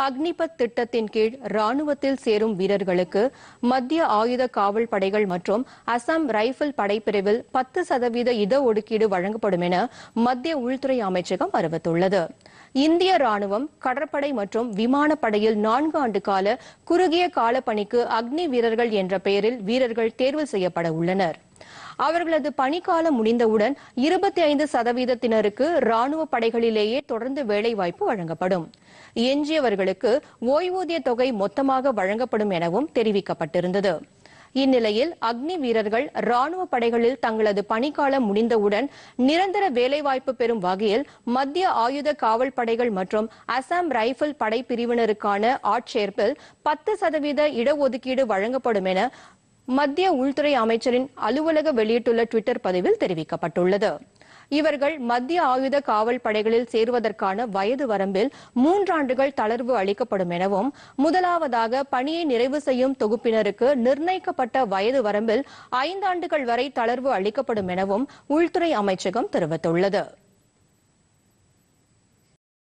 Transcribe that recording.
அக்னிபத் திட்டத்தின் கீழ் ராணுவத்தில் சேரும் வீரர்களுக்கு மத்திய ஆயுத காவல் படைகள் மற்றும் அசாம் ரைபிள் படைப்பிரிவில் பத்து சதவீத இடஒதுக்கீடு வழங்கப்படும் என மத்திய உள்துறை அமைச்சகம் அறிவித்துள்ளது இந்திய ராணுவம் கடற்படை மற்றும் விமானப்படையில் நான்கு ஆண்டு கால குறுகிய கால பணிக்கு அக்னி வீரர்கள் என்ற பெயரில் வீரர்கள் தேர்வு செய்யப்பட உள்ளனர் அவர்களது பணிக்காலம் முடிந்தவுடன் இருபத்தி ஐந்து சதவீதத்தினருக்கு ராணுவ படைகளிலேயே தொடர்ந்து வேலைவாய்ப்பு வழங்கப்படும் எஞ்சியவர்களுக்கு ஓய்வூதிய தொகை மொத்தமாக வழங்கப்படும் எனவும் தெரிவிக்கப்பட்டிருந்தது இந்நிலையில் அக்னி வீரர்கள் ராணுவ படைகளில் தங்களது பணிக்காலம் முடிந்தவுடன் நிரந்தர வேலைவாய்ப்பு பெறும் வகையில் மத்திய ஆயுத காவல் படைகள் மற்றும் அசாம் ரைபிள் படை பிரிவினருக்கான ஆட்சேர்ப்பில் பத்து சதவீத இடஒதுக்கீடு வழங்கப்படும் என மத்திய உள்துறை அமைச்சரின் அலுவலக வெளியிட்டுள்ள டுவிட்டர் பதிவில் தெரிவிக்கப்பட்டுள்ளது இவர்கள் மத்திய ஆயுத காவல் படைகளில் சேருவதற்கான வயது வரம்பில் மூன்றாண்டுகள் தளர்வு அளிக்கப்படும் எனவும் முதலாவதாக பணியை நிறைவு செய்யும் தொகுப்பினருக்கு நிர்ணயிக்கப்பட்ட வயது வரம்பில் ஐந்தாண்டுகள் வரை தளர்வு அளிக்கப்படும் எனவும் உள்துறை அமைச்சகம் தெரிவித்துள்ளது